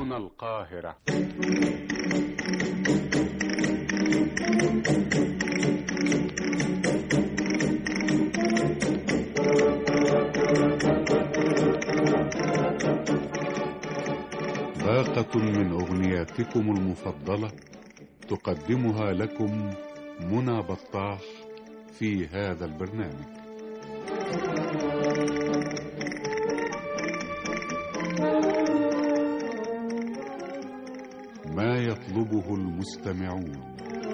هنا القاهرة باقة من أغنياتكم المفضلة تقدمها لكم منى بطاح في هذا البرنامج ما يطلبه المستمعون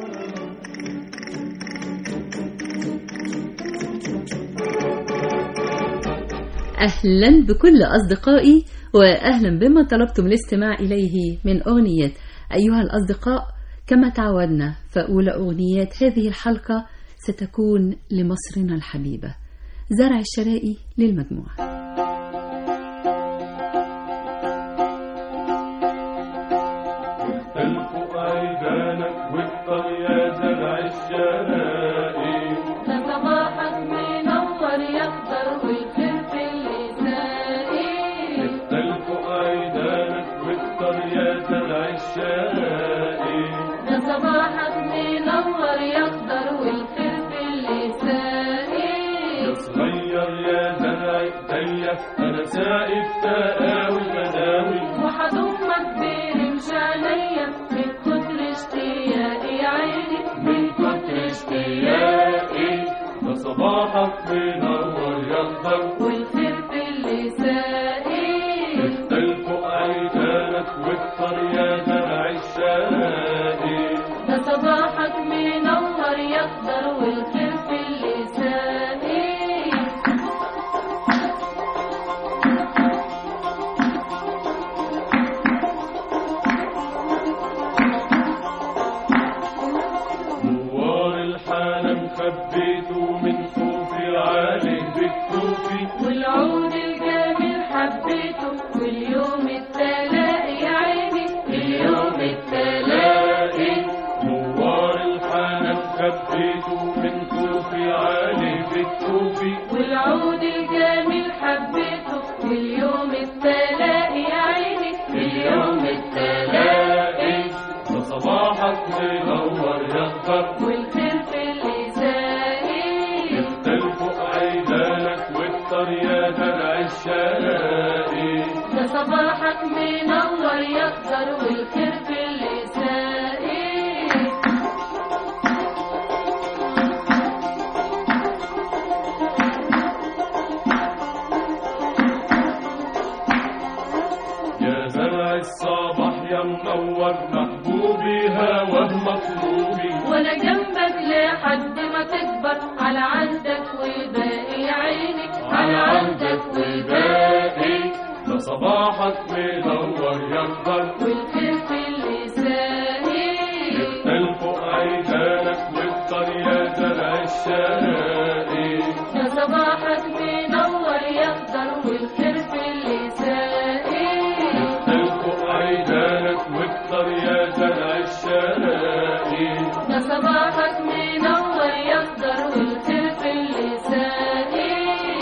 أهلا بكل أصدقائي وأهلا بما طلبتم الاستماع إليه من أغنية أيها الأصدقاء كما تعودنا فأولى أغنيات هذه الحلقة ستكون لمصرنا الحبيبة زرع الشرائي للمجموعة تلفق عيدانك واختار يا زرع الشرائي ده صباحك منور يخضر والخير في اللسائي تلفق عيدانك واختار يا زرع الشرائي ده صباحك منور يخضر والخير في اللسائي يا صغير يا زرع ايديا انا سائب تقاوي بداوي وحضمك برمش عليا من كتر اشتياقي يا عيني من كتر اشتياقي ده صباحك منور يخضر والخير في اللسائي تلفق عيدانك واختار يا زرع الشرائي ده صباحك منور يخضر والخير في اللسائي نوار الحالة خبيته من خوفي عليه بالكوفي والعود الجميل حبيته واليوم التلاقي يا عيني اليوم التلاقي نوار الحالة خبيته من خوفي عليه بالكوفي والعود الجميل حبيته واليوم التلاقي يا عيني اليوم التلاقي ده صباحك منور يخضر والخير في اللسائي تلفق عيدانك واختار يا درع الشرائي ده صباحك منور يخضر والخير في اللسائي يا زرع الصباح يا منور محبوبي هواه مطلوبي وانا جنبك لحد ما تكبر على عندك والباقي يا عيني على عندك والباقي ده صباحك منور يخضر والخير في اللسائي تلفق عيدانك واختار يا زرع الشرائي ده صباحك منور يخضر والخير في اللسائي تلفق عيدانك واختار يا زرع الشرائي ده صباحك منور يخضر والخير في اللسائي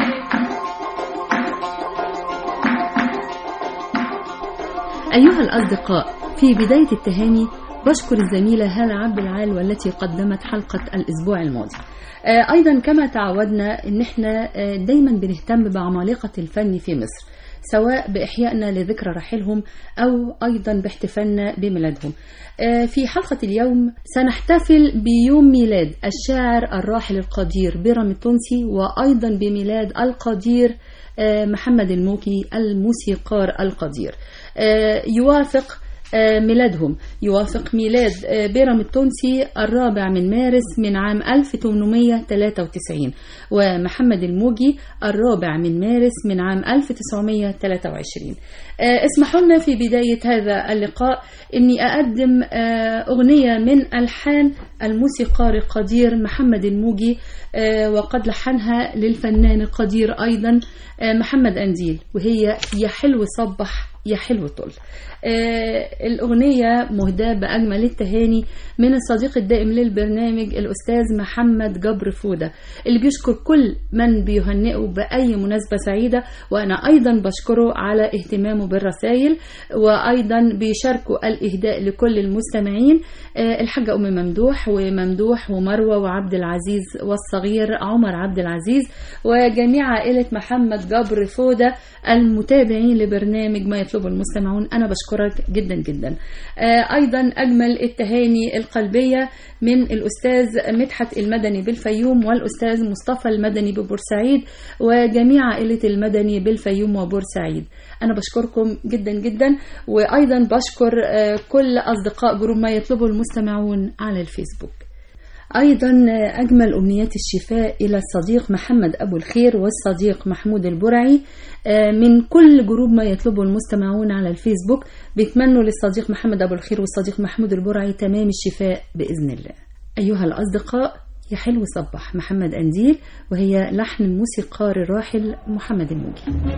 أيها الأصدقاء في بداية التهاني بشكر الزميلة هالة عبد العال والتي قدمت حلقة الأسبوع الماضي آه، أيضا كما تعودنا أن احنا آه، دايما بنهتم بعمالقة الفن في مصر سواء بإحيائنا لذكرى رحيلهم أو أيضا باحتفالنا بميلادهم آه، في حلقة اليوم سنحتفل بيوم ميلاد الشاعر الراحل القدير بيرام التونسي وأيضا بميلاد القدير آه، محمد الموكي الموسيقار القدير آه، يوافق آه، ميلادهم يوافق ميلاد آه، بيرام التونسي الرابع من مارس من عام 1893 ومحمد الموجي الرابع من مارس من عام 1923 آه، اسمحوا لنا في بداية هذا اللقاء أني أقدم آه، أغنية من ألحان الموسيقار القدير محمد الموجي آه، وقد لحنها للفنان القدير أيضا آه، محمد أنديل وهي يا حلو صبح يا حلو طل آه الأغنية مهداة بأجمل التهاني من الصديق الدائم للبرنامج الأستاذ محمد جبر فودة اللي بيشكر كل من بيهنئه بأي مناسبة سعيدة وأنا أيضا بشكره على اهتمامه بالرسائل وأيضا بيشاركوا الإهداء لكل المستمعين آه الحاجة أم ممدوح وممدوح ومروة وعبد العزيز والصغير عمر عبد العزيز وجميع عائلة محمد جبر فودة المتابعين لبرنامج ما يطلبه المستمعون أنا بشكرك جدا جدا آه أيضا أجمل التهاني القلبية من الأستاذ مدحت المدني بالفيوم والأستاذ مصطفى المدني ببورسعيد وجميع عائلة المدني بالفيوم وبورسعيد أنا بشكركم جدا جدا وأيضا بشكر آه كل أصدقاء جروب ما يطلبه المستمعون على الفيسبوك أيضا أجمل أمنيات الشفاء إلى الصديق محمد أبو الخير والصديق محمود البرعي من كل جروب ما يطلبه المستمعون على الفيسبوك بيتمنوا للصديق محمد أبو الخير والصديق محمود البرعي تمام الشفاء بإذن الله أيها الأصدقاء يا حلو صبح محمد أنديل وهي لحن الموسيقار الراحل محمد الموجي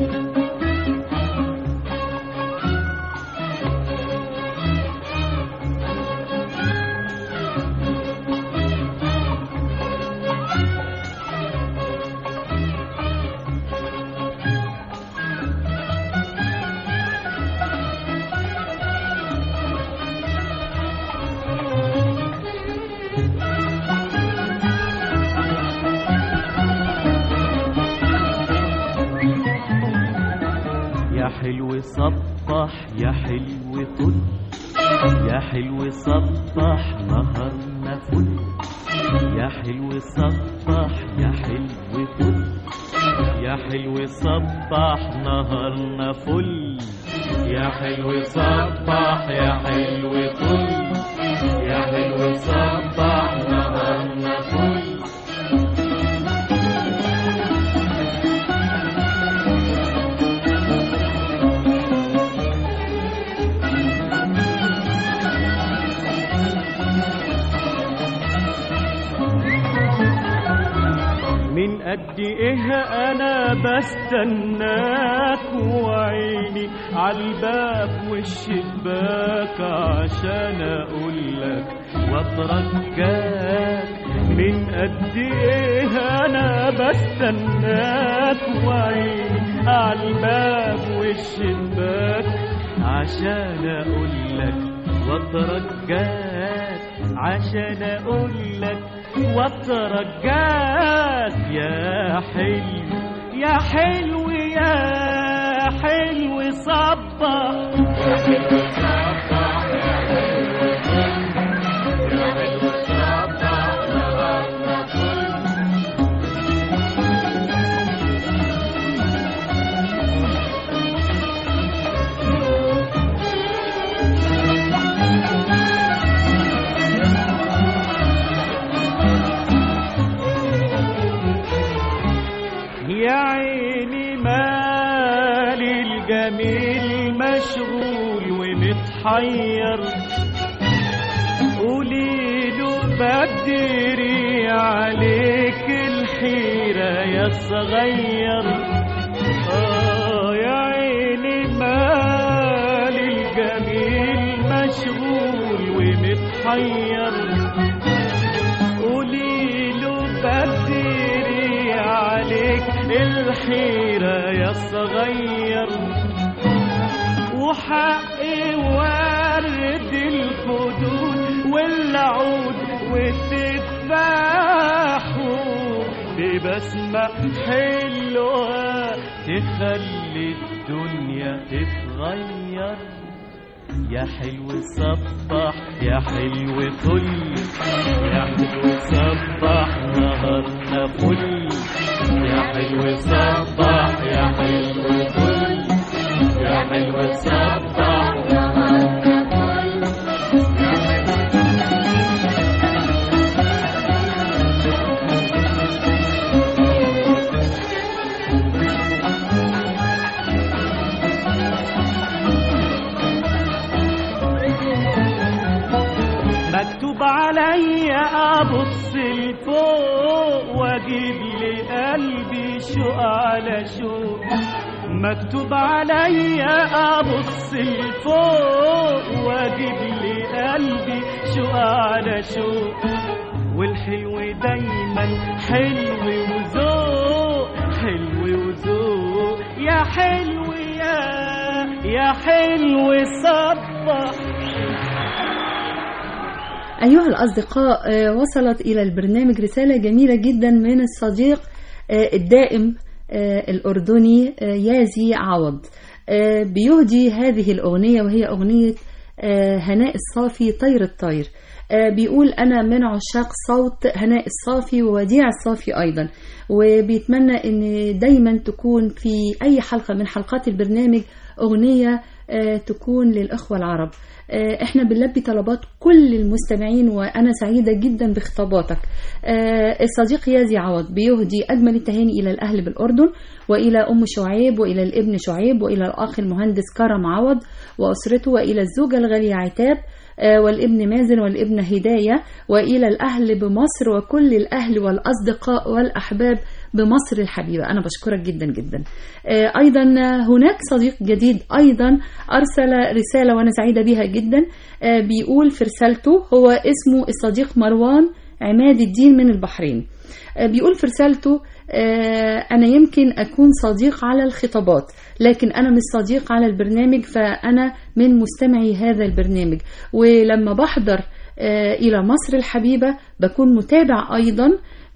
يا حلو صبح يا حلو طل يا حلو صبح نهارنا فل يا حلو صبح يا حلو طل يا حلو صبح نهارنا فل يا حلو صبح يا حلو طل يا حلو صبح نهارنا فل من قد ايه انا بستناك وعيني عالباب والشباك عشان اقولك واترجاك من قد ايه انا بستناك وعيني عالباب والشباك عشان اقولك واترجاك عشان اقولك واترجاك يا حلو يا حلو يا حلو صبح يا عيني مالي الجميل مشغول ومتحير قولي له بدري عليك الحيرة يا صغير آه يا عيني مالي الجميل مشغول ومتحير قولي له بدري عليك الحيرة يا صغير وحقي ورد الخدود والعود وتذبحوا ببسمة حلوة تخلي الدنيا تتغير يا حلو صبح يا حلو طل يا حلو صبح نهارنا فل يا حلو صبح يا حلو طل يا حلو صبح نهارنا فل مكتوب عليا ابص لفوق واجيب لقلبي شوق على شوق مكتوب عليا ابص لفوق واجيب لي قلبي شوق على شوق والحلو دايما حلو وذوق حلو وذوق يا حلو يا يا حلو صبح أيها الأصدقاء آه، وصلت إلى البرنامج رسالة جميلة جدا من الصديق آه، الدائم آه، الأردني آه، يازي عوض آه، بيهدي هذه الأغنية وهي أغنية آه، هناء الصافي طير الطير آه، بيقول أنا من عشاق صوت هناء الصافي ووديع الصافي أيضا وبيتمنى أن دايما تكون في أي حلقة من حلقات البرنامج أغنية آه، تكون للإخوة العرب آه، احنا بنلبي طلبات كل المستمعين وانا سعيده جدا بخطاباتك آه، الصديق يازي عوض بيهدي اجمل التهاني الى الاهل بالاردن والى ام شعيب والى الابن شعيب والى الاخ المهندس كرم عوض واسرته والى الزوجه الغاليه عتاب آه، والابن مازن والابن هدايه والى الاهل بمصر وكل الاهل والاصدقاء والاحباب بمصر الحبيبه انا بشكرك جدا جدا آه، ايضا هناك صديق جديد ايضا ارسل رساله وانا سعيده بيها جدا آه، بيقول في رسالته هو اسمه الصديق مروان عماد الدين من البحرين آه، بيقول في رسالته آه، أنا يمكن أكون صديق على الخطابات لكن أنا مش صديق على البرنامج فأنا من مستمعي هذا البرنامج ولما بحضر آه، إلى مصر الحبيبة بكون متابع أيضا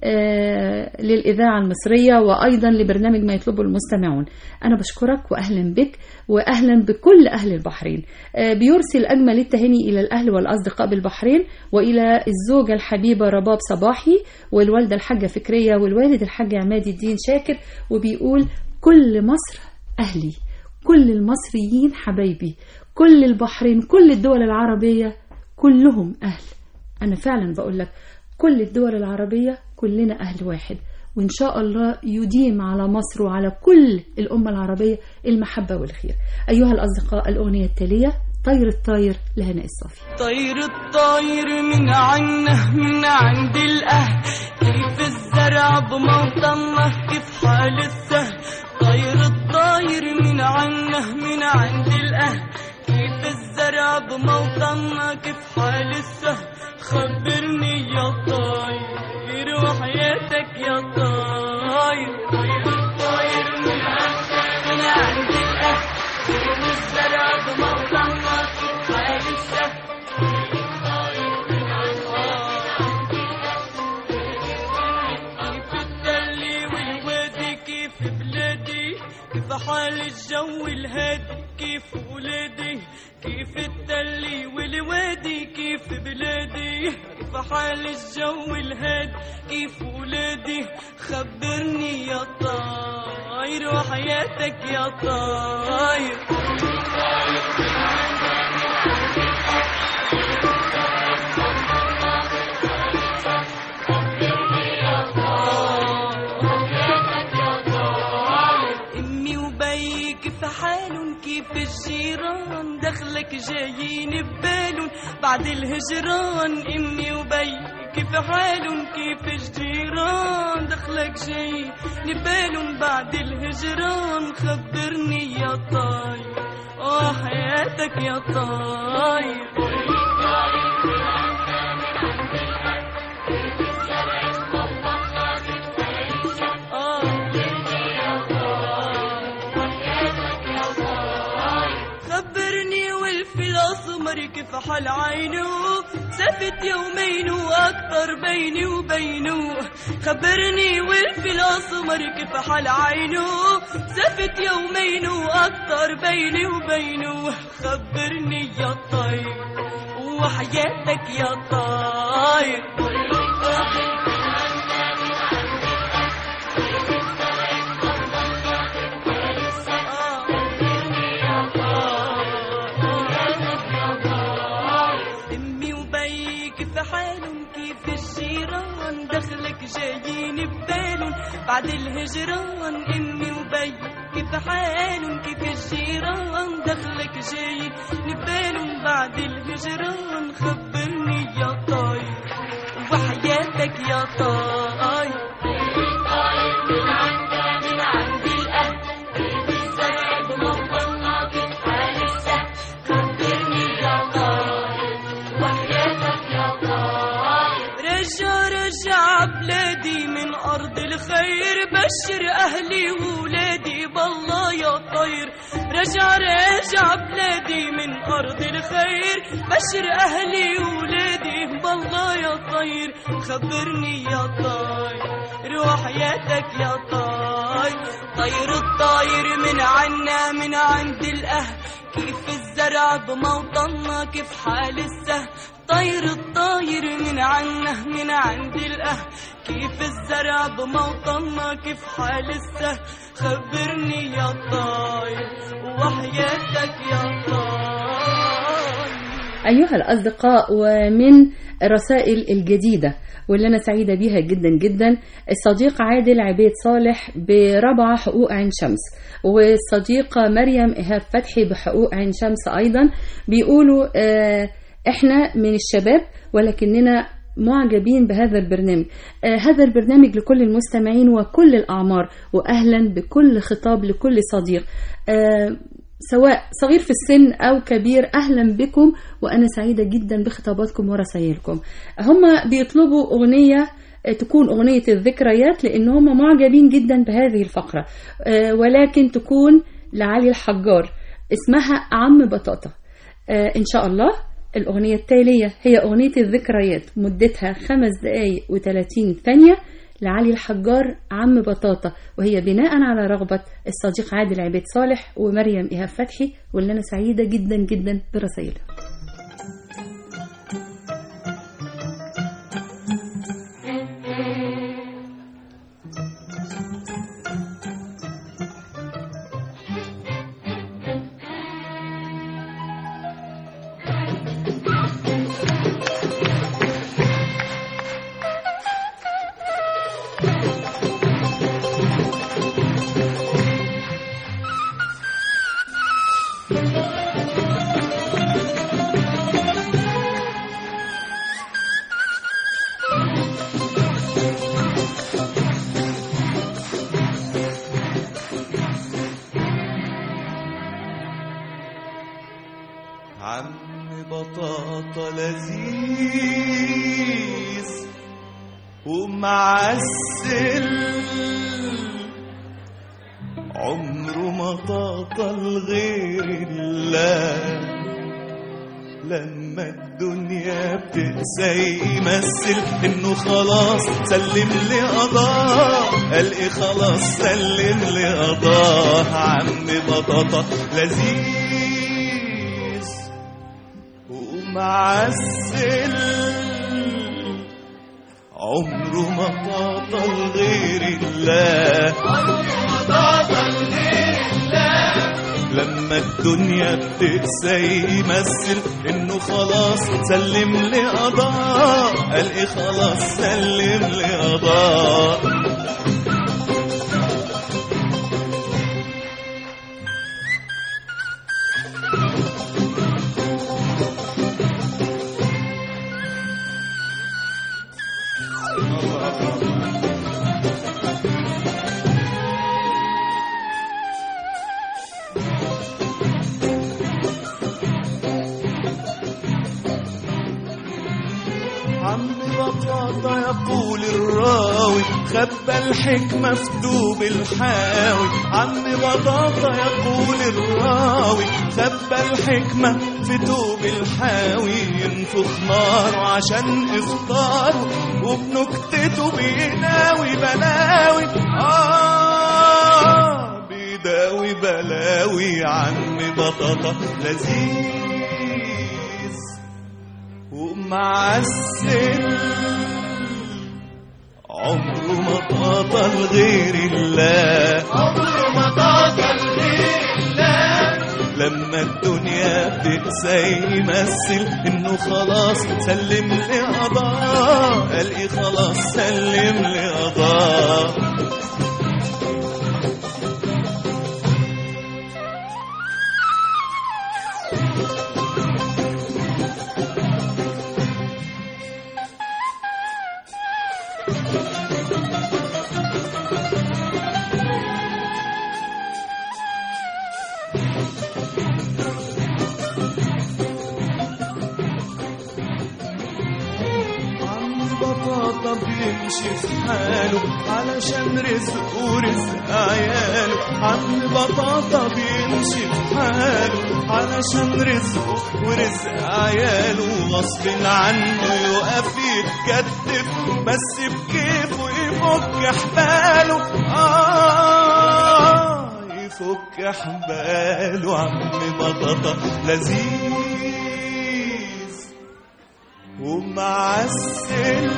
آه، للإذاعة المصرية وأيضا لبرنامج ما يطلبه المستمعون أنا بشكرك وأهلا بك وأهلا بكل أهل البحرين آه، بيرسل أجمل التهاني إلى الأهل والأصدقاء بالبحرين وإلى الزوجة الحبيبة رباب صباحي والوالدة الحاجة فكرية والوالد الحاج عماد الدين شاكر وبيقول كل مصر أهلي كل المصريين حبايبي كل البحرين كل الدول العربية كلهم أهل أنا فعلا بقول لك كل الدول العربية كلنا أهل واحد وإن شاء الله يديم على مصر وعلى كل الأمة العربية المحبة والخير أيها الأصدقاء الأغنية التالية طير الطاير لهناء الصافي طير الطاير من عنه من عند الأهل كيف الزرع بموطنه كيف حال السهل طير الطاير من عنه من عند الأهل كيف الزرع بموطنه كيف حال السهل خبرني يا طاير وحياتك يا طاير طير الطاير من عنه من عند الأهل كيف الزرع بموطنه كيف حال السهل كيف الدلي والوادي كيف بلادي كيف حال الجو الهادي كيف ولادي كيف الدلي والوادي كيف بلادي كيف حال الجو الهادي كيف ولادي خبرني يا طاير وحياتك يا طاير امي وبي كيف حالن كيف الجيران دخلك جايين ببالن بعد الهجران امي وبي كيف حالن كيف الجيران دخلك جايين ببالن بعد الهجران خبرني يا طاير اه حياتك يا طاير خبرني والفي الاسمر كيف حال عينه سافت يومين واكتر بيني وبينه خبرني والفي الاسمر كيف حال عينه سافت يومين واكتر بيني وبينه خبرني يا طير وحياتك يا طاير امي وبي كيف حالهم كيف الجيران دخلك جايين ببالهم بعد الهجران امي وبي كيف حالهم كيف الجيران دخلك جايين ببالهم بعد الهجران خبرني يا طاير وحياتك يا طاير بشر أهلي وولادي بالله يا طير رجع رجع بلادي من أرض الخير بشر أهلي وولادي بالله يا طير خبرني يا طير روح حياتك يا طير طير الطاير من عنا من عند الأهل كيف الزرع بموطننا كيف حال السهل طير الطاير من عنا من عند الأهل كيف الزرع بموطننا كيف حال السهل خبرني يا طاير وحياتك يا طاير أيها الأصدقاء ومن الرسائل الجديدة واللي أنا سعيدة بيها جدا جدا الصديق عادل عبيد صالح بربع حقوق عين شمس والصديقة مريم إيهاب فتحي بحقوق عين شمس أيضا بيقولوا آه إحنا من الشباب ولكننا معجبين بهذا البرنامج آه هذا البرنامج لكل المستمعين وكل الأعمار وأهلا بكل خطاب لكل صديق آه سواء صغير في السن أو كبير أهلا بكم وأنا سعيدة جدا بخطاباتكم ورسائلكم هم بيطلبوا أغنية تكون أغنية الذكريات لأن هم معجبين جدا بهذه الفقرة آه، ولكن تكون لعلي الحجار اسمها عم بطاطا آه، إن شاء الله الأغنية التالية هي أغنية الذكريات مدتها خمس دقايق وثلاثين ثانية لعلي الحجار عم بطاطا وهي بناء على رغبة الصديق عادل عبيد صالح ومريم إيهاب فتحي واللي أنا سعيدة جدا جدا برسائلها عم بطاطا لذيذ ومعسل عمره ما طاطا لغير الله لما الدنيا بتقسى يمثل انه خلاص سلم لي قضاه قال ايه خلاص سلم لي قضاه عم بطاطا لذيذ ومعسل عمره ما طاطا لغير الله لما الدنيا بتقسى يمثل انه خلاص سلم لي قضاء قال ايه خلاص سلم لي قضاء عم بطاطا يقول الراوي خبى الحكمة في دوب الحاوي عم بطاطا يقول الراوي خبى الحكمة في دوب الحاوي ينفخ ناره عشان افطاره وبنكتته بيداوي بلاوي آه بيداوي بلاوي عم بطاطا لذيذ ومعسل عمره ما طاطا لغير الله عمره ما طاطا لغير الله لما الدنيا بتقسى يمثل انه خلاص سلم لي قضاء قال ايه خلاص سلم لي قضاء عم بطاطا بيمشي في حاله علشان رزق ورزق عياله عم بطاطا بيمشي في حاله علشان رزقه ورزق عياله غصب عنه يقف يتكتف بس بكيفه يفك حباله آه يفك حباله عم بطاطا لذيذ ومعسل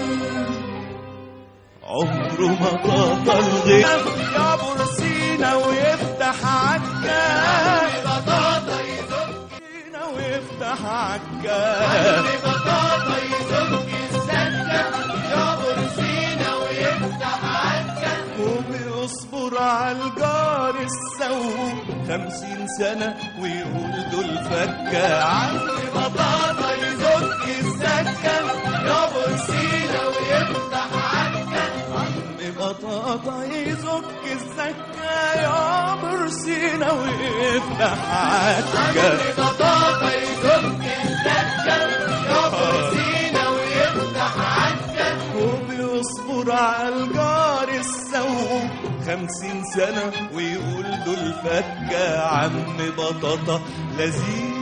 عمره ما طاطا الغير يا برسينا ويفتح عكا بطاطا يزكينا ويفتح عكا بطاطا يزك السكة يا برسينا ويفتح عكا وبيصبر على الجار السوق خمسين سنة ويقول دول فكة عم بطاطا يزك السكة يا برسينا ويفتح عكا عم بطاطا يزك السكة يا برسينا ويفتح عكا بطاطا يزك السكة يا برسينا ويفتح عكا وبيصبر على الجار السوق خمسين سنة ويقول دول فكة عم بطاطا لذيذ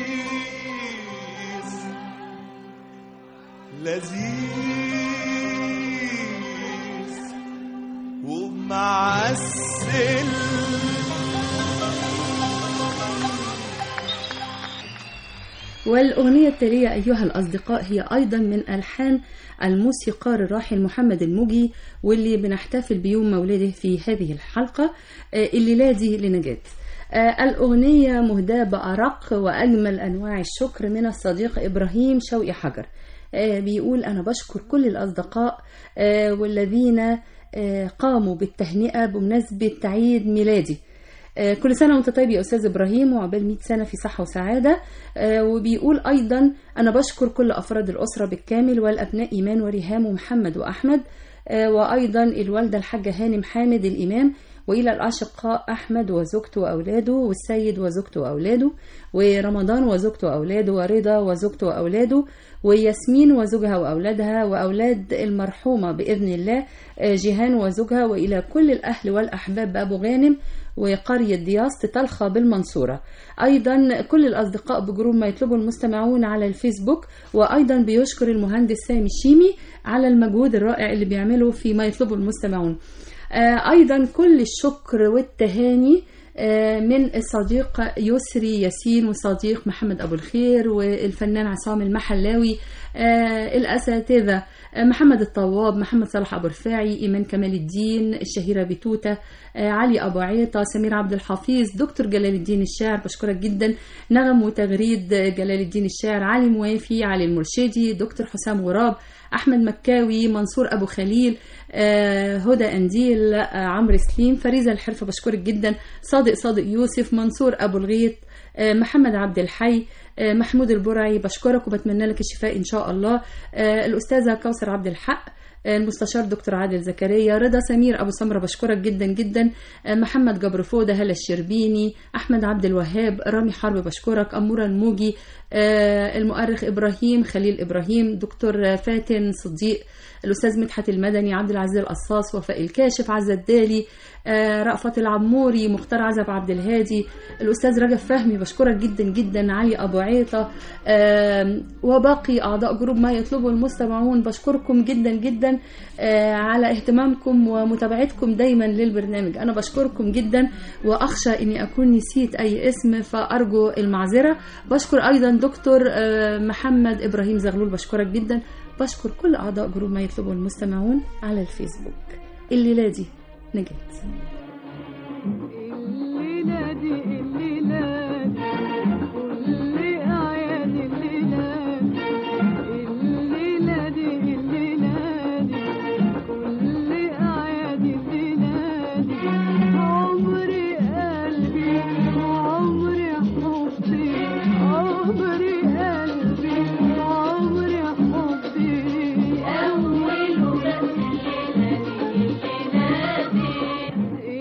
لذيذ ومعسل والأغنية التالية أيها الأصدقاء هي أيضا من ألحان الموسيقار الراحل محمد الموجي واللي بنحتفل بيوم مولده في هذه الحلقة آه، الليلة دي لنجاة آه، الأغنية مهداة بأرق وأجمل أنواع الشكر من الصديق إبراهيم شوقي حجر آه، بيقول أنا بشكر كل الأصدقاء آه، والذين آه، قاموا بالتهنئة بمناسبة عيد ميلادي آه، كل سنة وانت طيب يا أستاذ إبراهيم وعقبال 100 سنة في صحة وسعادة آه، وبيقول أيضا أنا بشكر كل أفراد الأسرة بالكامل والأبناء إيمان وريهام ومحمد وأحمد آه، وأيضا الوالدة الحاجة هانم حامد الإمام وإلى الأشقاء أحمد وزوجته وأولاده والسيد وزوجته وأولاده ورمضان وزوجته وأولاده ورضا وزوجته وأولاده وياسمين وزوجها وأولادها وأولاد المرحومة بإذن الله آه، جيهان وزوجها وإلى كل الأهل والأحباب بأبو غانم وقرية دياست طلخة بالمنصورة أيضا كل الأصدقاء بجروب ما يطلبه المستمعون على الفيسبوك وأيضا بيشكر المهندس سامي الشيمي على المجهود الرائع اللي بيعمله في ما يطلبه المستمعون آه، أيضا كل الشكر والتهاني آه، من الصديق يسري ياسين والصديق محمد أبو الخير والفنان عصام المحلاوي آه، الأساتذة آه، محمد الطواب محمد صلاح أبو رفاعي إيمان كمال الدين الشهيرة بتوتة آه، علي أبو عيطة سمير عبد الحفيظ دكتور جلال الدين الشاعر بشكرك جدا نغم وتغريد جلال الدين الشاعر علي موافي علي المرشدي دكتور حسام غراب أحمد مكاوي منصور أبو خليل آه، هدى أنديل آه، عمرو سليم فريزة الحرفة بشكرك جدا صادق صادق يوسف منصور أبو الغيط آه، محمد عبد الحي آه، محمود البرعي بشكرك وبتمنى لك الشفاء إن شاء الله آه، الأستاذة كوثر عبد الحق آه، المستشار دكتور عادل زكريا رضا سمير ابو سمره بشكرك جدا جدا آه، محمد جبر فوده هلا الشربيني احمد عبد الوهاب رامي حرب بشكرك اموره الموجي آه، المؤرخ ابراهيم خليل ابراهيم دكتور فاتن صديق الاستاذ مدحت المدني عبد العزيز القصاص وفاء الكاشف عزة الدالي آه، رأفت العموري مختار عزب عبد الهادي الاستاذ رجب فهمي بشكرك جدا جدا علي ابو عيطه آم، وباقي اعضاء جروب ما يطلبه المستمعون بشكركم جدا جدا آه، على اهتمامكم ومتابعتكم دايما للبرنامج انا بشكركم جدا واخشى اني اكون نسيت اي اسم فارجو المعذره بشكر ايضا دكتور آه، محمد ابراهيم زغلول بشكرك جدا بشكر كل اعضاء جروب ما يطلبه المستمعون على الفيسبوك الليله دي نجت الليلة دي الليلة دي كل أعياد الليلة دي الليلة دي الليلة دي كل أعياد الليلة دي عمري قلبي وعمري حبي عمري قلبي وعمري حبي أول ولاد الليلة دي الليلة دي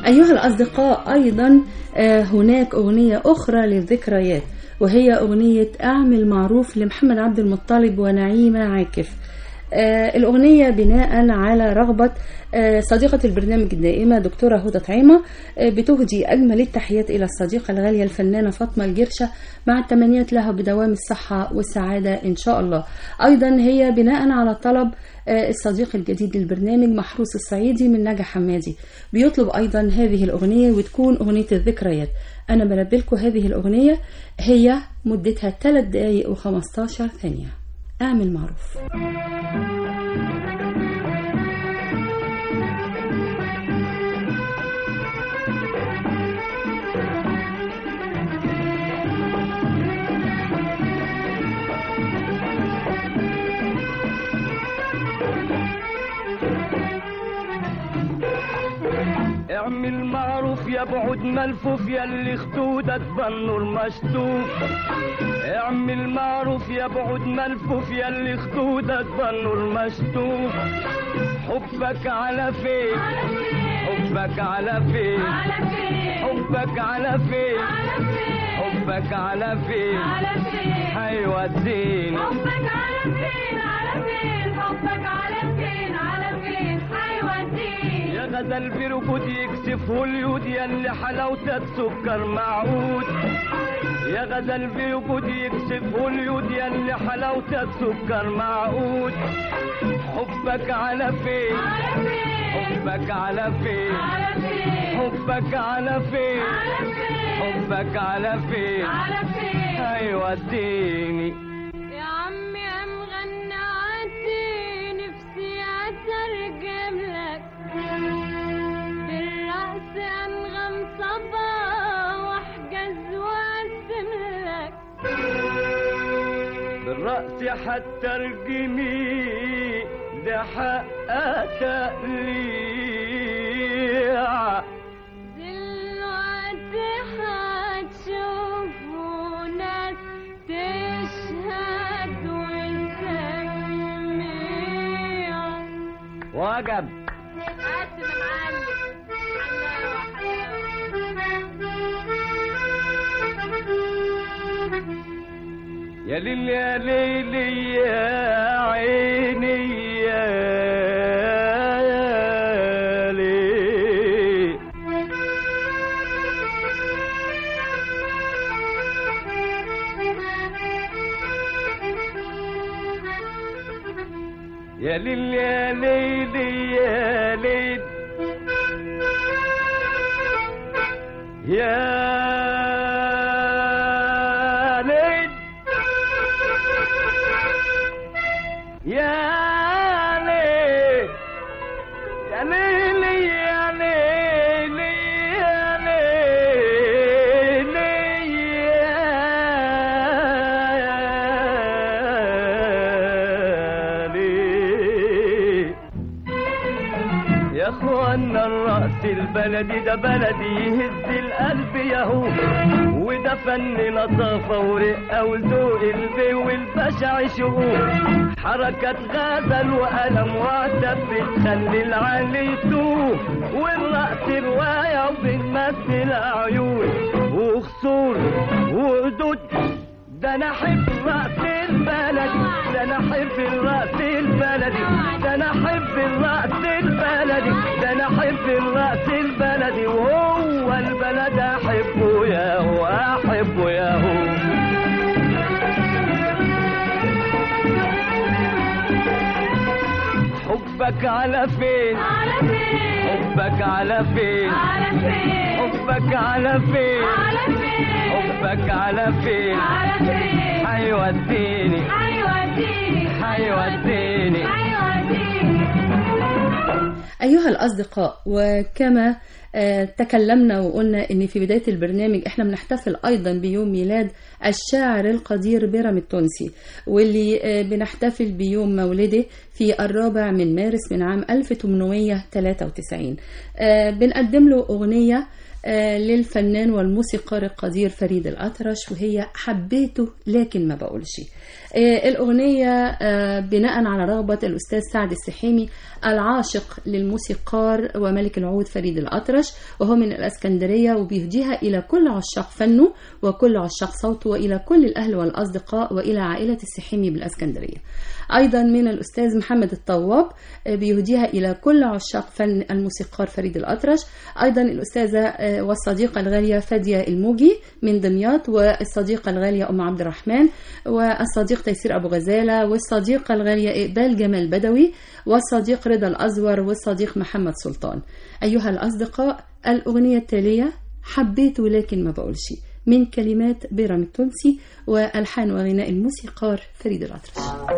أيها الأصدقاء أيضا آه، هناك أغنية أخرى للذكريات وهي أغنية أعمل معروف لمحمد عبد المطلب ونعيمة عاكف آه، الأغنية بناء على رغبة آه، صديقة البرنامج الدائمة دكتورة هدى طعيمة آه، بتهدي أجمل التحيات إلى الصديقة الغالية الفنانة فاطمة الجرشة مع التمنيات لها بدوام الصحة والسعادة إن شاء الله أيضا هي بناء على طلب آه، الصديق الجديد للبرنامج محروس الصعيدي من نجا حمادي بيطلب أيضا هذه الأغنية وتكون أغنية الذكريات أنا بنبه لكم هذه الأغنية هي مدتها 3 دقايق و15 ثانية أعمل معروف اعمل معروف يا بعد ملفوف يا اللي خدودك بالنور مشطوف اعمل معروف يا بعد ملفوف يا اللي خدودك بالنور مشطوف حبك على فين حبك على فين حبك على فين حبك على فين هيوديني حبك على فين على فين حبك على فين على فين حيوديني يا غزل بركود يكسفه اليود يا اللي حلاوتك سكر معود يا غزل بركود يكسفه اليود يا اللي حلاوتك سكر معود حبك على فين حبك على فين حبك على فين حبك على فين هيوديني يا عمي يا مغنعتي نفسي اترجم لك بالرقص انغم صبا واحجز واقسم لك بالرأس حتى ارجمي ده حق تقليع دلوقتي هتشوفوا ناس تشهد وتسمع وجب قدم معلم يا ليل يا ليل يا عيني يا ليل يا ليل يا ليل يا ليل يا ليل يا ليل يا ليل يا ليل يا ليل يا ليل يا اخوانا الرأس البلدي ده بلدي يهز القلب ياهو وده فن لطافة ورقة وذوق البي والبشع شهور حركة غزل وقلم وعتب بتخلي العالي يتوه والرأس رواية وبتمثل عيون وخصور وقدود ده انا احب الرأس البلدي ده انا احب الرأس البلدي ده انا احب الرأس البلدي ده انا احب الرأس البلدي وهو البلد احبه يا هو احبه يا هو حبك على فين على فين حبك على فين على فين حبك على فين على فين حبك على فين على فين هيوديني حيوديني هيوديني حيوديني أيها الأصدقاء وكما آه، تكلمنا وقلنا ان في بدايه البرنامج احنا بنحتفل ايضا بيوم ميلاد الشاعر القدير بيرام التونسي واللي آه، بنحتفل بيوم مولده في الرابع من مارس من عام 1893 آه، بنقدم له اغنيه آه، للفنان والموسيقار القدير فريد الأطرش وهي حبيته لكن ما بقولش آه، الأغنية آه، بناء على رغبة الأستاذ سعد السحيمي العاشق للموسيقار وملك العود فريد الأطرش الأطرش وهو من الأسكندرية وبيهديها إلى كل عشاق فنه وكل عشاق صوته وإلى كل الأهل والأصدقاء وإلى عائلة السحيمي بالأسكندرية أيضا من الأستاذ محمد الطواب آه، بيهديها إلى كل عشاق فن الموسيقار فريد الأطرش أيضا الأستاذة آه، والصديقة الغالية فادية الموجي من دمياط والصديقة الغالية أم عبد الرحمن والصديق تيسير أبو غزالة والصديقة الغالية إقبال جمال بدوي والصديق رضا الأزور والصديق محمد سلطان أيها الأصدقاء الأغنية التالية حبيت ولكن ما بقولش من كلمات بيرام التونسي وألحان وغناء الموسيقار فريد الأطرش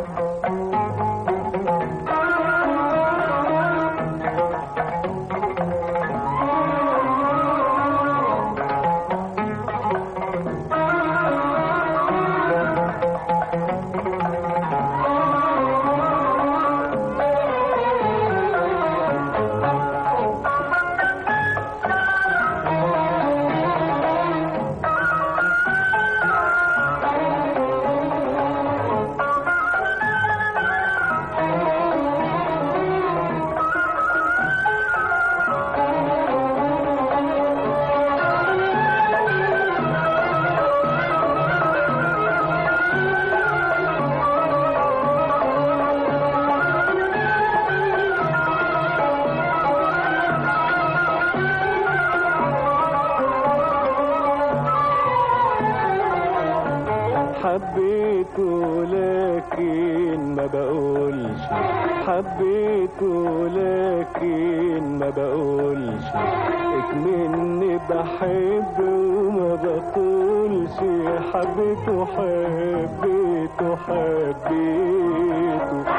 حبيته لكن ما بقولش حبيته لكن ما بقولش اكمني بحب وما بقولش حبيته حبيته حبيته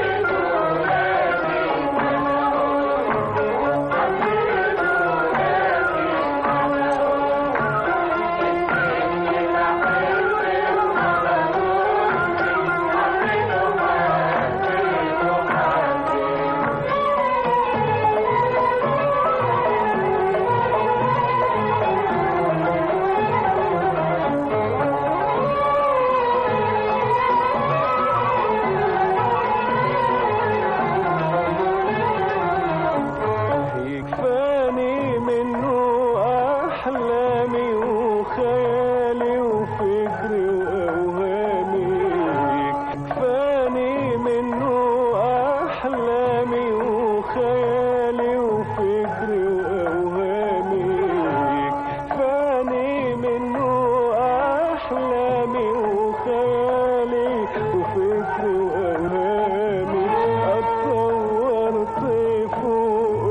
يكفاني منه أحلامي وخيالي وفكري وأوهامي يكفاني منه أحلامي وخيالي وفكري وأوهامي يكفاني منه أحلامي وخيالي وفكري وأوهامي أتصور طيفه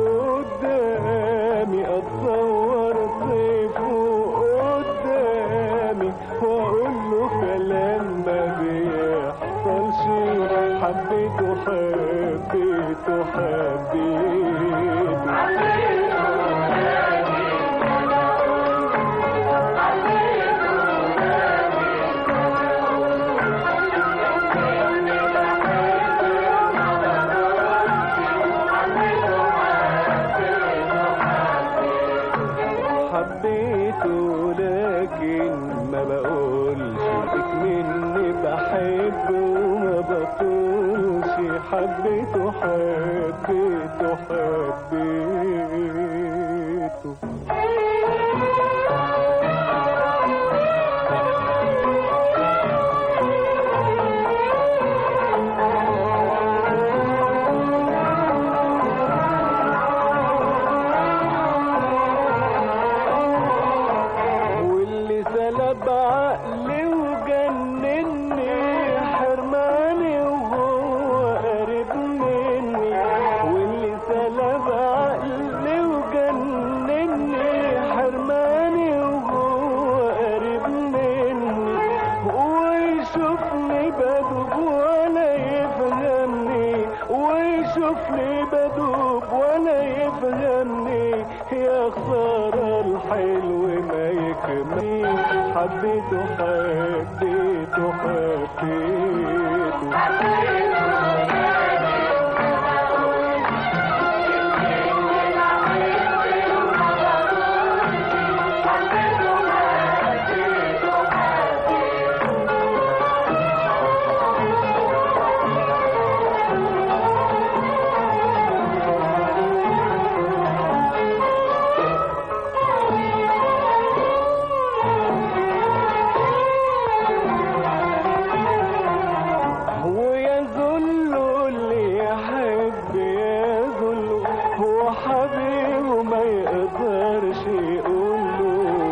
قدامي أتصور طيفه قدامي وأقول له كلام ما بيحصلش حبيته حبيته حبيته حبيته لكن ما بقولش مني بحب وما بقولش حبيته حبيته حبيته واللي سلب عقلي وجنني حرماني وهو قريب مني واللي سلب عقلي وجنني حرماني وهو قريب مني ويشوفني بدوب ولا يفهمني ويشوفني بدوب ولا يفهمني يا خسارة الحلو ما يكمل حبيته حبيته حبيته يقدرش يقوله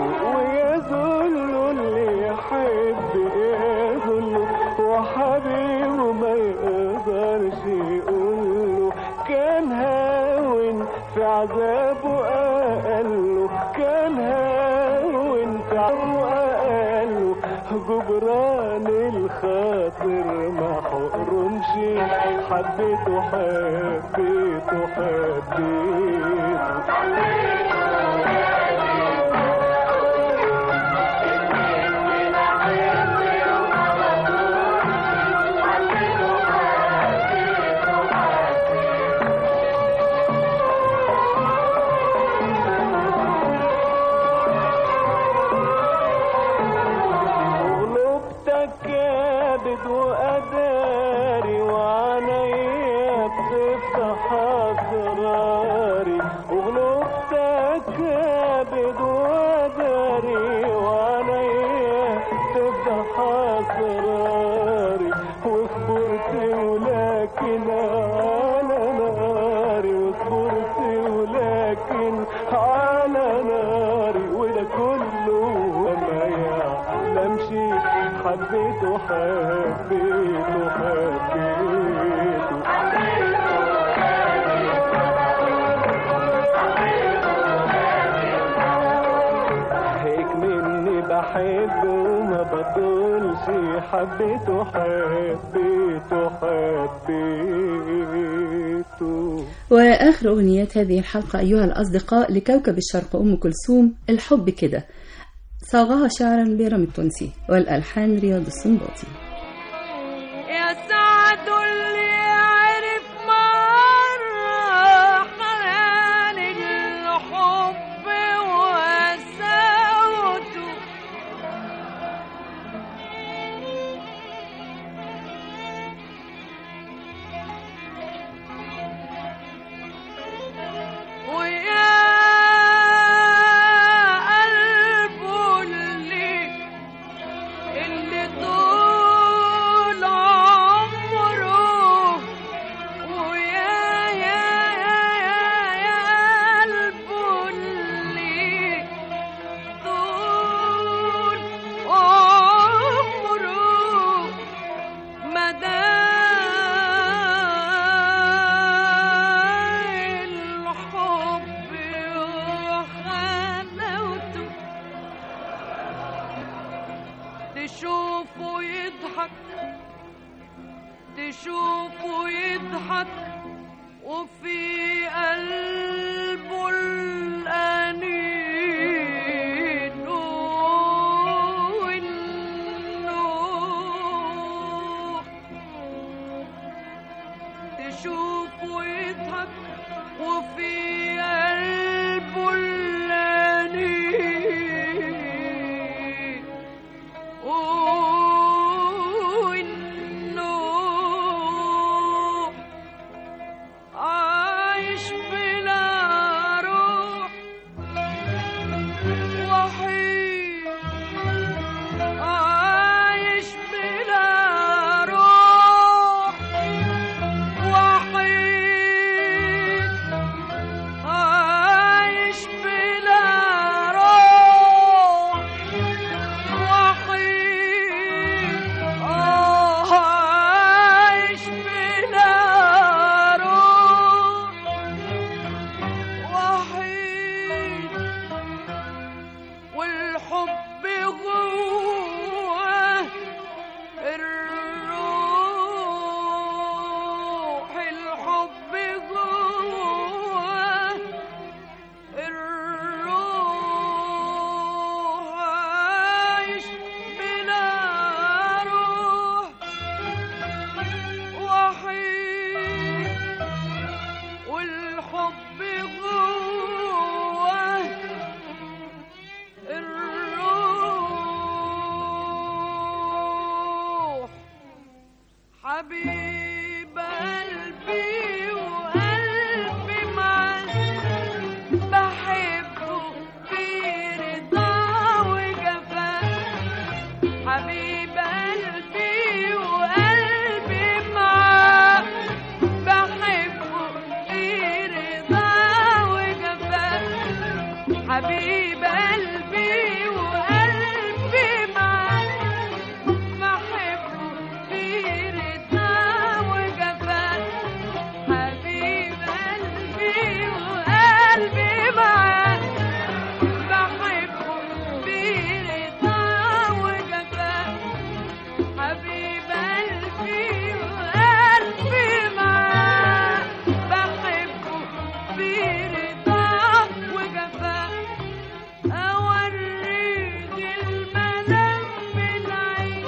ويذله اللي يحب يذله وحبيبه ما يقدرش يقوله كان هاون في عذابه أقله كان هاون في عذابه أقله جبران الخاطر ما حقرمش حبيته حبيته حبيته قلوبتك كابد وأداري وعينيا بتفتح أسراري وقلوبتك كابد وأداري وعينيا بتفتح أسراري وصبرت ولكن على ناري وصبرت ولكن على ناري وده كله وما يعلمش حبيته حبيته حبيته هيك مني بحب وما بطولش حبيته حبيته حبيته وآخر أغنيات هذه الحلقة أيها الأصدقاء لكوكب الشرق أم كلثوم الحب كده صاغها شعرا بيرم التونسي والألحان رياض السنباطي يا سعد اللي عرف مرة حنان الحب وساوته ويا قلبه اللي اللي طول عمره ويا يا يا يا يا قلبه اللي طول عمره مدى الحب وحلاوته تشوفه يضحك تشوفه يضحك وفي قلبه الأنين والنور تشوفه يضحك وفي قلبه الأنين والنور عايش بلا حبيب قلبي وقلبي معاك بحبه في رضا وجفاء حبيب قلبي وقلبي معاك بحبه في رضا وجفاء حبيب قلبي وقلبي معاك بحبه في رضا وجفاء أوريك المنام بالعين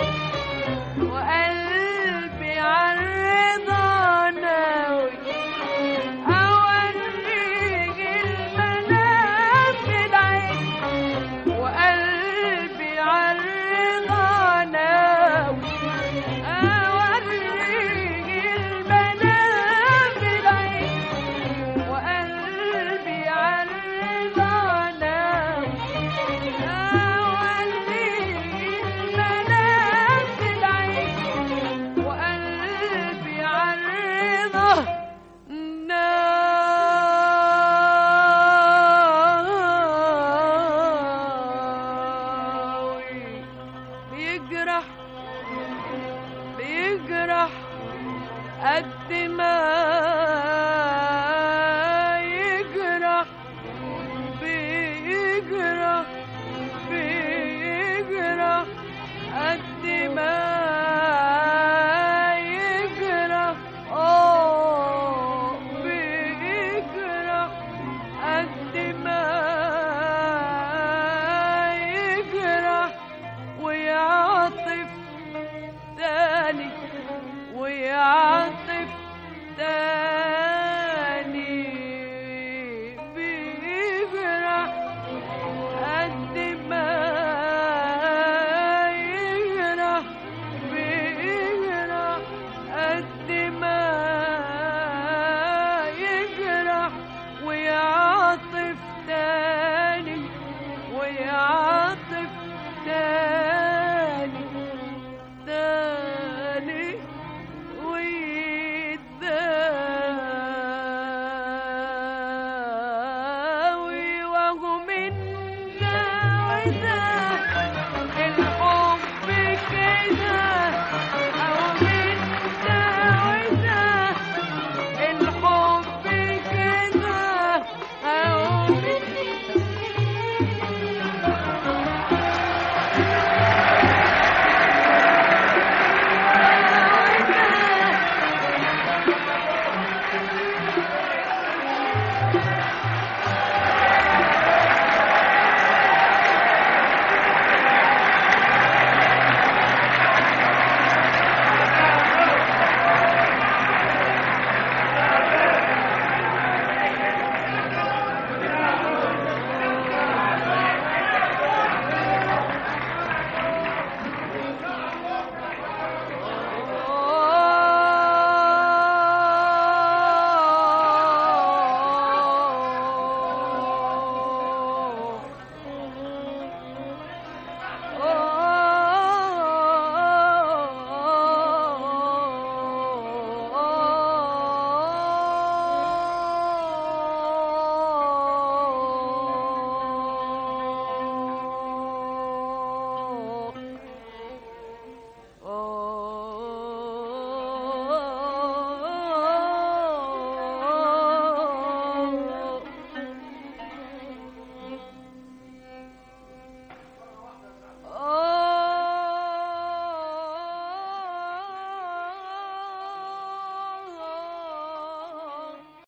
وقلبي عالرضا ناوي أوريك المنام بالعين وقلبي عالرضا ناوي أوريك المنام بالعين وقلبي عالرضا ناوي وقلبي عالرضا ناوي بيجرح بيجرح قد ما يجرح بيجرح بيجرح قد ما يجرح اه بيجرح قد ما يجرح ويعطف تاني ويعطف تاني بيجرح قد ما يجرح بيجرح قد ما يجرح ويعطف تاني ويعطف تاني تاني ويداوي وهو منا وذا